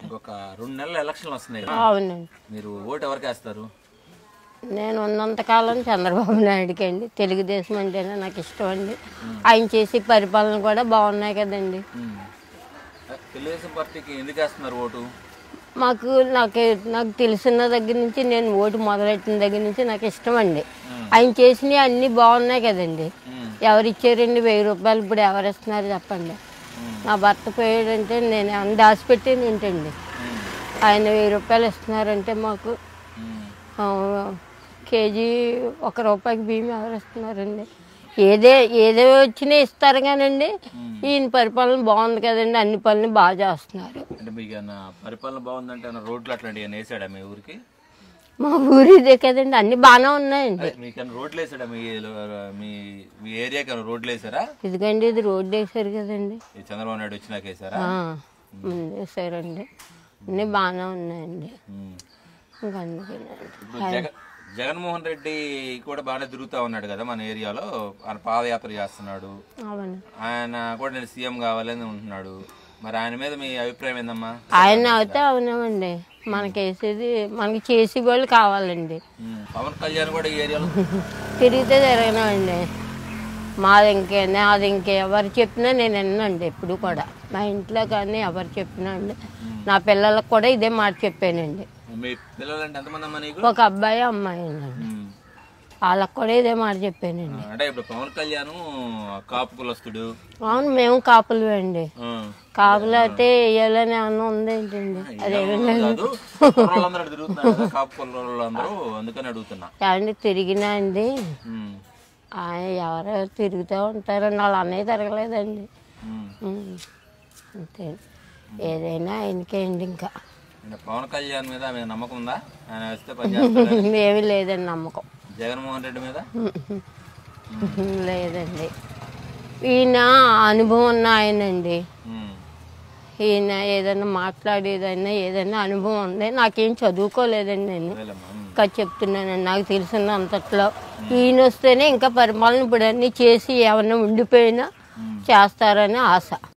ఇంకొక రెండు నెలల ఎలక్షన్లు వస్తున్నాయి కదా అవునండి మీరు ఓటు ఎవరికి వేస్తారు నేను ఉన్నంతకాలం చంద్రబాబు నాయుడుకి అండి తెలుగుదేశం అంటేనే నాకు ఇష్టం అండి ఆయన చేసే పరిపాలన కూడా బాగున్నాయి కదండి ఉమ్. తెలుగుదేశం పార్టీకి ఎందుకు వేస్తున్నారు ఓటు మాకు నాకు నాకు తెలిసిన దగ్గర నుంచి నేను ఓటు మొదలెట్టిన దగ్గర నుంచి నాకు ఇష్టం అండి ఆయన చేసినవి అన్నీ బాగున్నాయి కదండి ఉమ్. ఎవరు ఇచ్చారండి వెయ్యి రూపాయలు ఇప్పుడు ఎవరు ఇస్తున్నారు చెప్పండి నా భర్త పోయాడంటే నేను ఏమన్నా దాచిపెట్టి ఏంటండి ఉమ్. ఆయన వెయ్యి రూపాయలు ఇస్తున్నారంటే మాకు ఉమ్. ఆ, కేజీ ఒక రూపాయికి బియ్యం ఎవరు ఇస్తున్నారండి ఏదే ఏదో వచ్చినా ఇస్తారు కానండి ఈయన పరిపాలన బాగుంది కదండి అన్ని పనులు బాగా చేస్తున్నారు అంటే మీకు ఏమన్నా పరిపాలన బాగుందంటే ఏమన్నా రోడ్లు అట్లాంటివి ఏమైనా వేసాడా మీ ఊరికి మా ఊరు ఇదే కదండి అన్ని బాగానే ఉన్నాయండి అదే మీకు ఏమైనా రోడ్లు వేసాడా మీ మీ మీ ఏరియాకి ఏమైనా రోడ్లు వేసారా ఇదిగండి ఇది రోడ్డు వేసారు కదండి ఈ చంద్రబాబు నాయుడు వచ్చినాక వేసారా ఆ, ముందు వేసారండి అన్ని బాగానే ఉన్నాయండి ఉమ్. ఇంకా అందుకేనండి ఇప్పుడు జగ జగన్మోహన్ రెడ్డి కూడా బాగానే తిరుగుతా ఉన్నాడు కదా మన ఏరియాలో ఆయన పాదయాత్ర చేస్తున్నాడు అవును ఆయన కూడా నేను సీఎం కావాలని ఉంటున్నాడు మరి ఆయన మీద మీ అభిప్రాయం ఏందమ్మా ఆయన అయితే అవునామండి మనకి వేసేది మనకి చేసి వాళ్ళు కావాలండి ఉమ్. పవన్ కళ్యాణ్ కూడా ఈ ఏరియాలో తిరిగితే తిరగనండి మాది ఇంకే నాది ఇంకే ఎవరు చెప్పినా నేను విన్నాండి ఎప్పుడు కూడా మా ఇంట్లో కానీ ఎవరు చెప్పినా అండి నా పిల్లలకు కూడా ఇదే మాట చెప్పానండి మీ పిల్లలంటే ఎంతమంది అమ్మా నీకు ఒక అబ్బాయి అమ్మాయి అండి ఉమ్. వాళ్ళకు కూడా ఇదే మాట చెప్పానండి అంటే ఇప్పుడు పవన్ కళ్యాణ్ కాపు కులస్తుడు అవును మేము కాపులు అండి ఉమ్. కాపులు అయితే వేయాలని ఏమన్నా ఉంది ఏంటండి అదేమి లేదు కాదు కుర్రోళ్ళందరూ అటు తిరుగుతున్నారు కదా కాపు కుర్రోళ్ళందరూ అందుకని అడుగుతున్నా ఏమండి తిరిగినా అండి ఉమ్. ఆయన ఎవరెవరు తిరుగుతూ ఉంటారండి వాళ్ళ అన్నయ్య తిరగలేదండి ఉమ్. ఉమ్. అంతే ఏదైనా ఆయనకే అండి ఇంకా అంటే పవన్ కళ్యాణ్ మీద మీకు నమ్మకం ఉందా ఆయన వస్తే పని చేస్తాడు ఏమీ లేదండి నమ్మకం జగన్మోహన్ రెడ్డి మీద లేదండి ఈయన అనుభవం ఉన్న ఆయనండి ఉమ్. ఈయన ఏదైనా మాట్లాడేదైనా ఏదైనా అనుభవం ఉంది నాకేం చదువుకోలేదండి నేను అదేలేమ్మా. ఉమ్. ఇంకా చెప్తున్నానండి నాకు తెలిసిన అంతట్లో ఈయన వస్తేనే ఇంకా పరిపాలన ఇప్పుడు అన్నీ చేసి ఏమన్నా ఉండిపోయినా చేస్తారని ఆశ